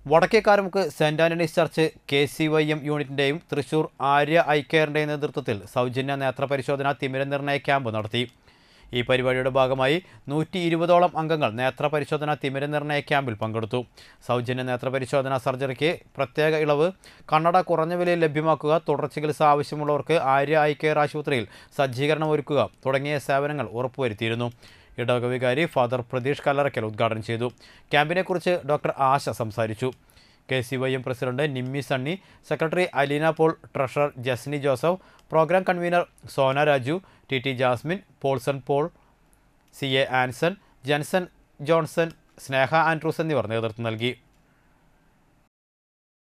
വടക്കേക്കാരമുക്ക് Saint Antony's church K C Y M യൂണിറ്റിൻ്റെയും Thrissur Arya I കെയറിൻ്റെയും നേതൃത്വത്തിൽ സൗജന്യ നേത്രപരിശോധന തിമിരനിർണയ ക്യാമ്പ് നടത്തി ഈ പരിപാടിയുടെ ഭാഗമായി നൂറ്റി ഇരുപതോളം അംഗങ്ങൾ നേത്രപരിശോധന തിമിരനിർണയ ക്യാമ്പിൽ പങ്കെടുത്തു സൗജന്യ നേത്രപരിശോധന സർജറിക്ക് പ്രത്യേക ഇളവ് കണ്ണട കുറഞ്ഞ വിലയിൽ ലഭ്യമാക്കുക തുടർ ചികിത്സ ആവശ്യമുള്ളവർക്ക് ആര്യ ഐ കെയർ ആശുപത്രിയിൽ സജ്ജീകരണം ഒരുക്കുക തുടങ്ങിയ സേവനങ്ങൾ ഉറപ്പുവരുത്തിയിരുന്നു ഇടവക വികാരി ഫാദർ പ്രതീഷ് കല്ലറയ്ക്കൽ ഉദ്ഘാടനം ചെയ്തു ക്യാമ്പിനെക്കുറിച്ച് ഡോക്ടർ ആശ സംസാരിച്ചു K C Y M president Nimmi Sunny secretary Aleena Paul treasurer Jasni Joseph programme convener Sona Raju T T Jasmin Paulson Paul C A Anson Jenson Johnson Sneha Andrews എന്നിവർ നേതൃത്വം നൽകി